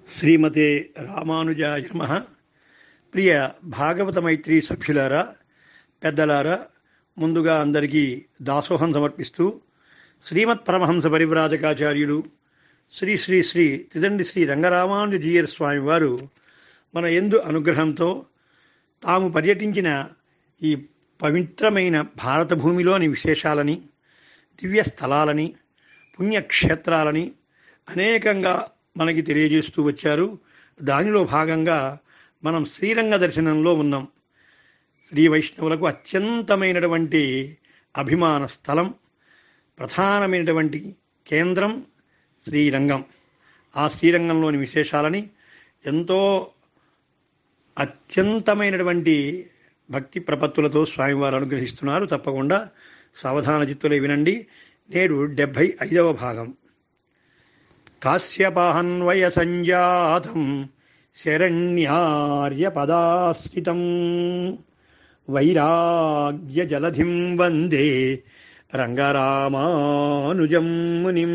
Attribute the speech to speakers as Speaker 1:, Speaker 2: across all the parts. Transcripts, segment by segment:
Speaker 1: శ్రీమతే రామానుజాయ నమ ప్రియ భాగవత మైత్రి సభ్యులారా పెద్దలారా ముందుగా అందరికీ దాసోహం సమర్పిస్తూ శ్రీమత్ పరమహంస పరివ్రాజకాచార్యులు శ్రీ శ్రీ శ్రీ తిదండి శ్రీ రంగరామానుజీయర్ స్వామి వారు మన ఎందు అనుగ్రహంతో తాము పర్యటించిన ఈ పవిత్రమైన భారత భూమిలోని విశేషాలని దివ్య స్థలాలని పుణ్యక్షేత్రాలని అనేకంగా మనకి తెలియజేస్తూ వచ్చారు దానిలో భాగంగా మనం శ్రీరంగ దర్శనంలో ఉన్నాం శ్రీ వైష్ణవులకు అత్యంతమైనటువంటి అభిమాన స్థలం ప్రధానమైనటువంటి కేంద్రం శ్రీరంగం ఆ శ్రీరంగంలోని విశేషాలని ఎంతో అత్యంతమైనటువంటి భక్తి ప్రపత్తులతో స్వామివారు అనుగ్రహిస్తున్నారు తప్పకుండా సావధాన చిత్తులే వినండి నేడు డెబ్భై ఐదవ భాగం కాశ్యపాహన్వయ సంజాతం శరణ్యార్యపదాశ్రితం వైరాగ్య జలధిం వందే రంగరామానుజం మునిం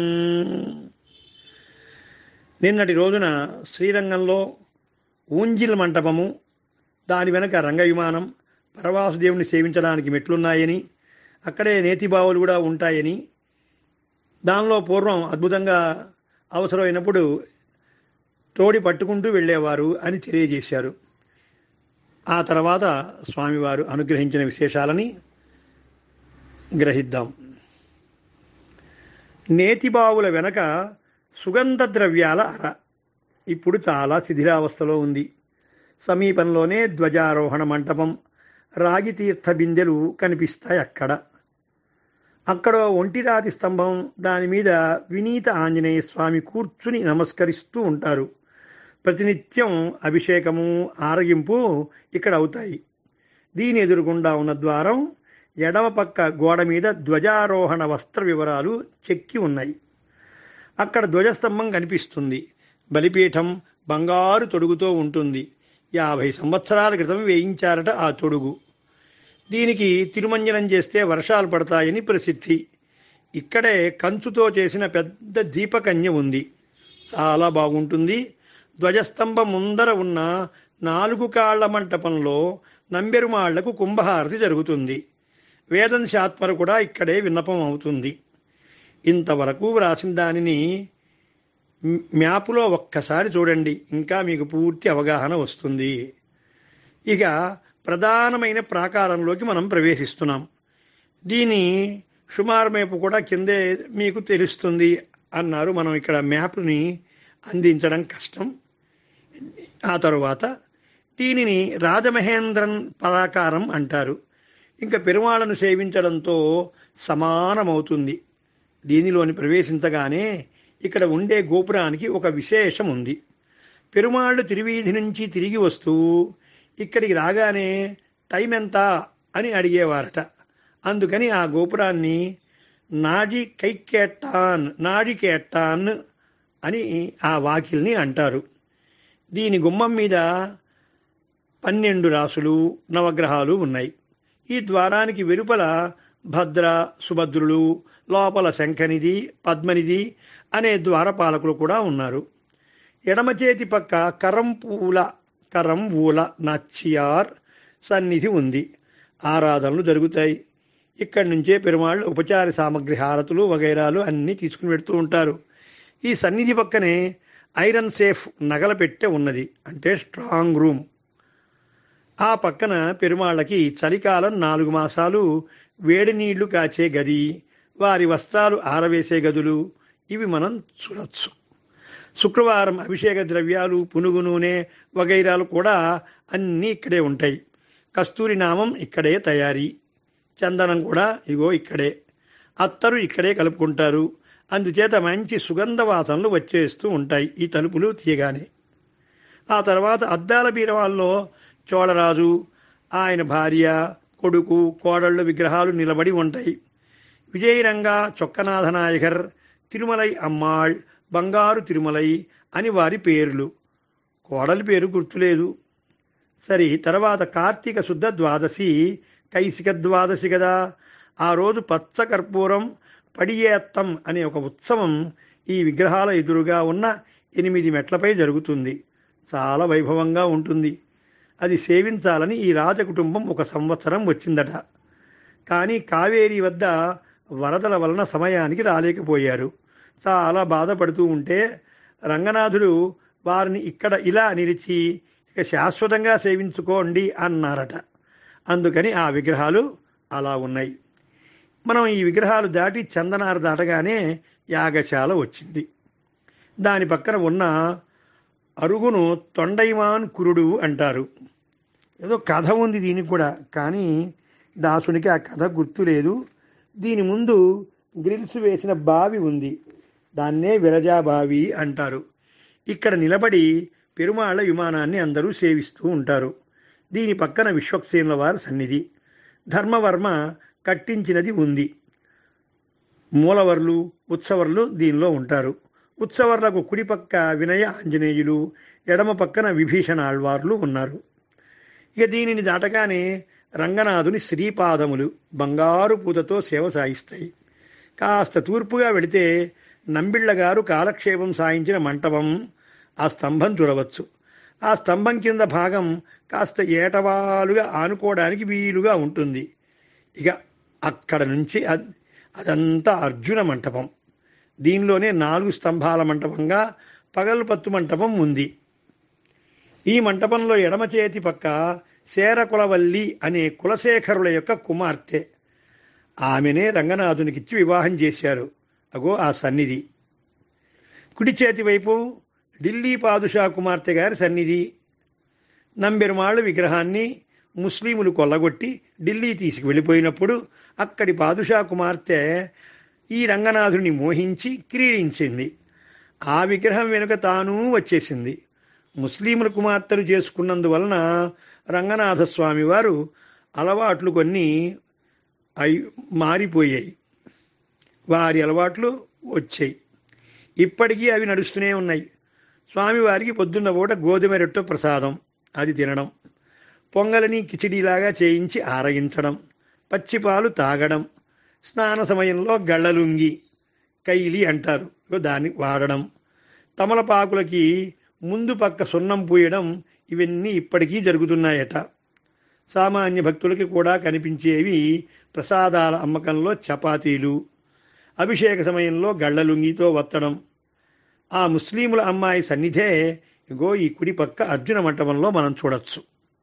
Speaker 1: నిన్నటి రోజున శ్రీరంగంలో ఊంజిల్ మంటపము దాని వెనక రంగ విమానం పరవాసుదేవుని సేవించడానికి మెట్లున్నాయని అక్కడే నేతిబావులు కూడా ఉంటాయని దానిలో పూర్వం అద్భుతంగా అవసరమైనప్పుడు తోడి పట్టుకుంటూ వెళ్ళేవారు అని తెలియజేశారు ఆ తర్వాత స్వామివారు అనుగ్రహించిన విశేషాలని గ్రహిద్దాం నేతిబావుల వెనక సుగంధ ద్రవ్యాల అర ఇప్పుడు చాలా శిథిలావస్థలో ఉంది సమీపంలోనే ధ్వజారోహణ మంటపం రాగి తీర్థ బిందెలు కనిపిస్తాయి అక్కడ అక్కడ ఒంటిరాతి స్తంభం దాని మీద వినీత ఆంజనేయ స్వామి కూర్చుని నమస్కరిస్తూ ఉంటారు ప్రతినిత్యం అభిషేకము ఆరగింపు ఇక్కడ అవుతాయి దీని ఎదురుగుండా ఉన్న ద్వారం ఎడమ పక్క గోడ మీద ధ్వజారోహణ వస్త్ర వివరాలు చెక్కి ఉన్నాయి అక్కడ ధ్వజస్తంభం కనిపిస్తుంది బలిపీఠం బంగారు తొడుగుతో ఉంటుంది యాభై సంవత్సరాల క్రితం వేయించారట ఆ తొడుగు దీనికి తిరుమంజనం చేస్తే వర్షాలు పడతాయని ప్రసిద్ధి ఇక్కడే కంచుతో చేసిన పెద్ద దీపకన్య ఉంది చాలా బాగుంటుంది ధ్వజస్తంభం ముందర ఉన్న నాలుగు కాళ్ల మంటపంలో నంబెరుమాళ్లకు కుంభహారతి జరుగుతుంది వేదంశాత్మరు కూడా ఇక్కడే విన్నపం అవుతుంది ఇంతవరకు వ్రాసిన దానిని మ్యాపులో ఒక్కసారి చూడండి ఇంకా మీకు పూర్తి అవగాహన వస్తుంది ఇక ప్రధానమైన ప్రాకారంలోకి మనం ప్రవేశిస్తున్నాం దీని సుమారు మేపు కూడా కిందే మీకు తెలుస్తుంది అన్నారు మనం ఇక్కడ మ్యాప్ని అందించడం కష్టం ఆ తరువాత దీనిని రాజమహేంద్రన్ ప్రాకారం అంటారు ఇంకా పెరుమాళను సేవించడంతో సమానమవుతుంది దీనిలోని ప్రవేశించగానే ఇక్కడ ఉండే గోపురానికి ఒక విశేషం ఉంది పెరుమాళ్ళు తిరువీధి నుంచి తిరిగి వస్తూ ఇక్కడికి రాగానే టైం ఎంత అని అడిగేవారట అందుకని ఆ గోపురాన్ని నాడి కైకేట్టాన్ నాడికేట్టాన్ అని ఆ వాకిల్ని అంటారు దీని గుమ్మం మీద పన్నెండు రాసులు నవగ్రహాలు ఉన్నాయి ఈ ద్వారానికి వెలుపల భద్ర సుభద్రులు లోపల శంఖనిధి పద్మనిధి అనే ద్వారపాలకులు కూడా ఉన్నారు ఎడమ చేతి పక్క కరం పూల కరం ఊల నచ్చియార్ సన్నిధి ఉంది ఆరాధనలు జరుగుతాయి ఇక్కడి నుంచే పెరుమాళ్ళు ఉపచార సామగ్రి హారతులు వగైరాలు అన్నీ తీసుకుని పెడుతూ ఉంటారు ఈ సన్నిధి పక్కనే ఐరన్ సేఫ్ నగల పెట్టె ఉన్నది అంటే స్ట్రాంగ్ రూమ్ ఆ పక్కన పెరుమాళ్ళకి చలికాలం నాలుగు మాసాలు వేడి నీళ్లు కాచే గది వారి వస్త్రాలు ఆరవేసే గదులు ఇవి మనం చూడొచ్చు శుక్రవారం అభిషేక ద్రవ్యాలు పునుగు నూనె వగైరాలు కూడా అన్నీ ఇక్కడే ఉంటాయి కస్తూరి నామం ఇక్కడే తయారీ చందనం కూడా ఇగో ఇక్కడే అత్తరు ఇక్కడే కలుపుకుంటారు అందుచేత మంచి సుగంధ వాసనలు వచ్చేస్తూ ఉంటాయి ఈ తలుపులు తీయగానే ఆ తర్వాత అద్దాల బీరవాల్లో చోళరాజు ఆయన భార్య కొడుకు కోడళ్ళు విగ్రహాలు నిలబడి ఉంటాయి విజయరంగ చొక్కనాథ నాయకర్ తిరుమలై అమ్మాళ్ బంగారు తిరుమలై అని వారి పేర్లు కోడలి పేరు గుర్తులేదు సరే తర్వాత కార్తీక శుద్ధ ద్వాదశి కైసిక ద్వాదశి కదా ఆ రోజు పచ్చ కర్పూరం పడియేత్తం అనే ఒక ఉత్సవం ఈ విగ్రహాల ఎదురుగా ఉన్న ఎనిమిది మెట్లపై జరుగుతుంది చాలా వైభవంగా ఉంటుంది అది సేవించాలని ఈ రాజకుటుంబం ఒక సంవత్సరం వచ్చిందట కానీ కావేరీ వద్ద వరదల వలన సమయానికి రాలేకపోయారు చాలా బాధపడుతూ ఉంటే రంగనాథుడు వారిని ఇక్కడ ఇలా నిలిచి ఇక శాశ్వతంగా సేవించుకోండి అన్నారట అందుకని ఆ విగ్రహాలు అలా ఉన్నాయి మనం ఈ విగ్రహాలు దాటి చందనారు దాటగానే యాగశాల వచ్చింది దాని పక్కన ఉన్న అరుగును తొండైమాన్ కురుడు అంటారు ఏదో కథ ఉంది దీనికి కూడా కానీ దాసునికి ఆ కథ గుర్తులేదు దీని ముందు గ్రిల్స్ వేసిన బావి ఉంది దాన్నే విరజా బావి అంటారు ఇక్కడ నిలబడి పెరుమాళ్ల విమానాన్ని అందరూ సేవిస్తూ ఉంటారు దీని పక్కన విశ్వక్సేనుల వారి సన్నిధి ధర్మవర్మ కట్టించినది ఉంది మూలవర్లు ఉత్సవర్లు దీనిలో ఉంటారు ఉత్సవర్లకు కుడి పక్క వినయ ఆంజనేయులు ఎడమ పక్కన విభీషణ ఆళ్వార్లు ఉన్నారు ఇక దీనిని దాటగానే రంగనాథుని శ్రీపాదములు బంగారు పూతతో సేవ సాయిస్తాయి కాస్త తూర్పుగా వెళితే నంబిళ్ళ గారు కాలక్షేపం సాయించిన మంటపం ఆ స్తంభం చూడవచ్చు ఆ స్తంభం కింద భాగం కాస్త ఏటవాలుగా ఆనుకోవడానికి వీలుగా ఉంటుంది ఇక అక్కడ నుంచి అద్- అదంతా అర్జున మంటపం దీనిలోనే నాలుగు స్తంభాల మంటపంగా పగలుపత్తు మంటపం ఉంది ఈ మంటపంలో ఎడమ చేతి పక్క శేరకులవల్లి అనే కులశేఖరుల యొక్క కుమార్తె ఆమెనే రంగనాథునికిచ్చి వివాహం చేశారు అగో ఆ సన్నిధి కుడి చేతి వైపు ఢిల్లీ పాదుషా కుమార్తె గారి సన్నిధి నంబెరుమాళ్ళు విగ్రహాన్ని ముస్లింలు కొల్లగొట్టి ఢిల్లీ తీసుకువెళ్ళిపోయినప్పుడు అక్కడి పాదుషా కుమార్తె ఈ రంగనాథుని మోహించి క్రీడించింది ఆ విగ్రహం వెనుక తాను వచ్చేసింది ముస్లింల కుమార్తెలు చేసుకున్నందువలన రంగనాథ స్వామి వారు అలవాట్లు కొన్ని అయి మారిపోయాయి వారి అలవాట్లు వచ్చాయి ఇప్పటికీ అవి నడుస్తూనే ఉన్నాయి స్వామివారికి పొద్దున్న పూట గోధుమ రొట్టె ప్రసాదం అది తినడం పొంగలిని కిచిడీలాగా చేయించి ఆరగించడం పచ్చిపాలు తాగడం స్నాన సమయంలో గళ్ళలుంగి కైలి అంటారు ఇగో దాన్ని వాడడం తమలపాకులకి ముందు పక్క సున్నం పూయడం ఇవన్నీ ఇప్పటికీ జరుగుతున్నాయట సామాన్య భక్తులకి కూడా కనిపించేవి ప్రసాదాల అమ్మకంలో చపాతీలు అభిషేక సమయంలో గళ్ళలుంగితో వత్తడం ఆ ముస్లింల అమ్మాయి సన్నిధే ఇగో ఈ కుడి పక్క అర్జున మంటపంలో మనం చూడొచ్చు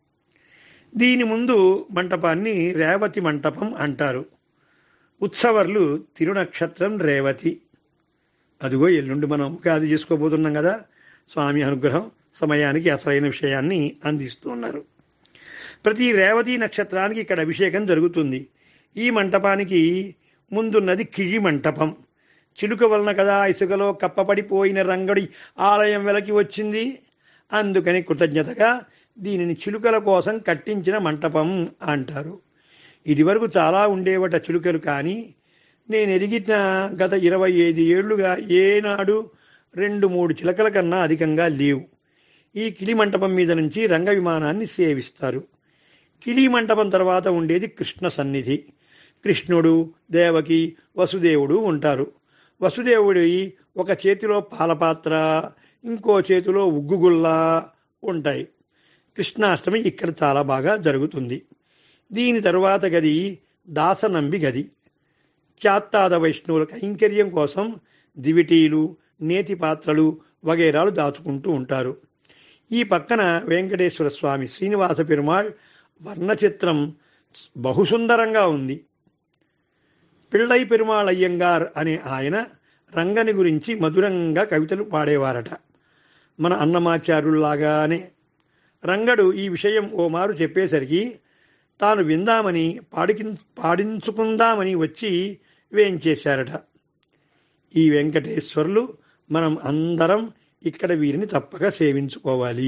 Speaker 1: దీని ముందు మంటపాన్ని రేవతి మంటపం అంటారు ఉత్సవర్లు తిరునక్షత్రం రేవతి అదిగో ఎల్లుండి మనం ఉగాది చేసుకోబోతున్నాం కదా స్వామి అనుగ్రహం సమయానికి అసలైన విషయాన్ని అందిస్తున్నారు ప్రతి రేవతి నక్షత్రానికి ఇక్కడ అభిషేకం జరుగుతుంది ఈ మంటపానికి ముందున్నది కిഴി మంటపం చిలుక వలన కదా ఇసుకలో కప్పపడిపోయిన రంగడి ఆలయం వెలకి వచ్చింది అందుకని కృతజ్ఞతగా దీనిని చిలుకల కోసం కట్టించిన మంటపం అంటారు ఇదివరకు చాలా ఉండేవట చిలుకలు కానీ నేను ఎరిగిన గత ఇరవై ఐదు ఏళ్లుగా ఏనాడు రెండు మూడు చిలకల కన్నా అధికంగా లేవు ఈ కిలి మంటపం మీద నుంచి రంగ విమానాన్ని సేవిస్తారు కిలి మంటపం తర్వాత ఉండేది కృష్ణ సన్నిధి కృష్ణుడు దేవకి వసుదేవుడు ఉంటారు వసుదేవుడి ఒక చేతిలో పాలపాత్ర ఇంకో చేతిలో ఉగ్గుగుల్ల ఉంటాయి కృష్ణాష్టమి ఇక్కడ చాలా బాగా జరుగుతుంది దీని తరువాత గది దాసనంబి గది చాత్తాద వైష్ణవుల కైంకర్యం కోసం దివిటీలు నేతి పాత్రలు వగైరాలు దాచుకుంటూ ఉంటారు ఈ పక్కన వెంకటేశ్వర స్వామి శ్రీనివాస పెరుమాళ్ వర్ణచిత్రం బహుసుందరంగా ఉంది పిళ్ళై పెరుమాళ్ అయ్యంగార్ అనే ఆయన రంగని గురించి మధురంగా కవితలు పాడేవారట మన అన్నమాచార్యుల్లాగానే రంగడు ఈ విషయం ఓ మారు చెప్పేసరికి తాను విందామని పాడికి పాడించుకుందామని వచ్చి వేయించేశారట ఈ వెంకటేశ్వర్లు మనం అందరం ఇక్కడ వీరిని తప్పక సేవించుకోవాలి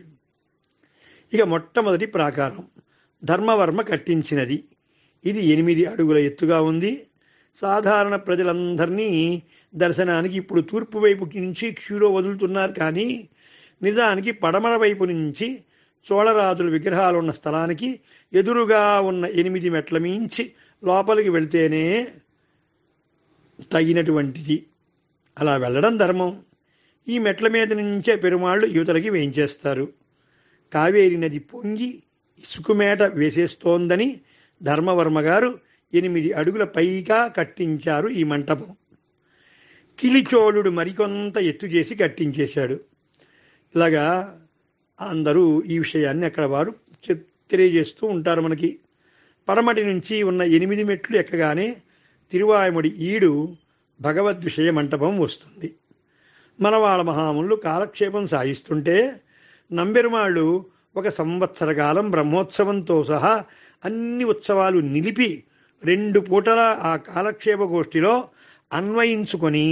Speaker 1: ఇక మొట్టమొదటి ప్రాకారం ధర్మవర్మ కట్టించినది ఇది ఎనిమిది అడుగుల ఎత్తుగా ఉంది సాధారణ ప్రజలందరినీ దర్శనానికి ఇప్పుడు తూర్పు వైపు నుంచి క్యూలో వదులుతున్నారు కానీ నిజానికి పడమర వైపు నుంచి చోళరాజుల విగ్రహాలు ఉన్న స్థలానికి ఎదురుగా ఉన్న ఎనిమిది మెట్ల మించి లోపలికి వెళ్తేనే తగినటువంటిది అలా వెళ్ళడం ధర్మం ఈ మెట్ల మీద నుంచే పెరుమాళ్ళు యువతలకి వేయించేస్తారు కావేరి నది పొంగి ఇసుకుమేట వేసేస్తోందని ధర్మవర్మ గారు ఎనిమిది అడుగుల పైగా కట్టించారు ఈ మంటపం కిలిచోళుడు మరికొంత ఎత్తు చేసి కట్టించేశాడు ఇలాగా అందరూ ఈ విషయాన్ని అక్కడ వారు చెప్- తెలియజేస్తూ ఉంటారు మనకి పడమటి నుంచి ఉన్న ఎనిమిది మెట్లు ఎక్కగానే తిరువాయముడి ఈడు భగవద్ విషయ మంటపం వస్తుంది మనవాళ్ళ మహాములు కాలక్షేపం సాగిస్తుంటే నంబెరుమాళ్ళు ఒక సంవత్సర కాలం బ్రహ్మోత్సవంతో సహా అన్ని ఉత్సవాలు నిలిపి రెండు పూటల ఆ కాలక్షేప గోష్ఠిలో అన్వయించుకొని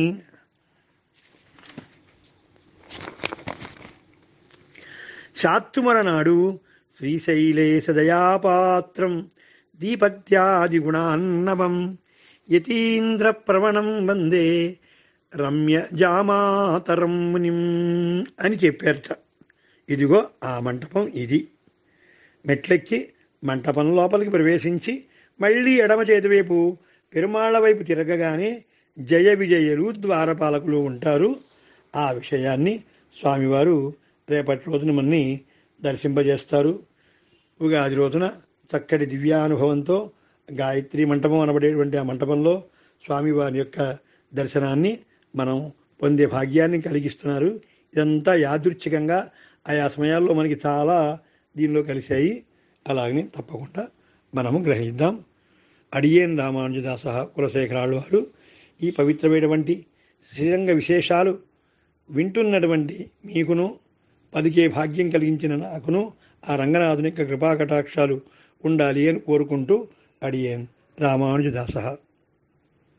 Speaker 1: శాత్తుమర నాడు శ్రీశైలే సదయాపాత్రం దీపత్యాది గుణాన్నవం యతీంద్ర ప్రవణం వందే రమ్య జామాతరం మునిం అని చెప్పారట ఇదిగో ఆ మంటపం ఇది మెట్లెక్కి మంటపం లోపలికి ప్రవేశించి మళ్ళీ ఎడమ చేతి వైపు పెరుమాళ్ల వైపు తిరగగానే జయ విజయులు ద్వారపాలకులు ఉంటారు ఆ విషయాన్ని స్వామివారు రేపటి రోజున మన్ని దర్శింపజేస్తారు ఉగాది రోజున చక్కటి దివ్యానుభవంతో గాయత్రి మంటపం అనబడేటువంటి ఆ మంటపంలో స్వామివారి యొక్క దర్శనాన్ని మనం పొందే భాగ్యాన్ని కలిగిస్తున్నారు ఇదంతా యాదృచ్ఛికంగా ఆయా సమయాల్లో మనకి చాలా దీనిలో కలిశాయి అలాగని తప్పకుండా మనము గ్రహిద్దాం అడియేన్ రామానుజదాస కులశేఖరాళ్ళు వారు ఈ పవిత్రమైనటువంటి శ్రీరంగ విశేషాలు వింటున్నటువంటి మీకును పలికే భాగ్యం కలిగించిన నాకును ఆ రంగనాథుని యొక్క కృపాకటాక్షాలు ఉండాలి అని కోరుకుంటూ అడియేన్ రామానుజదాస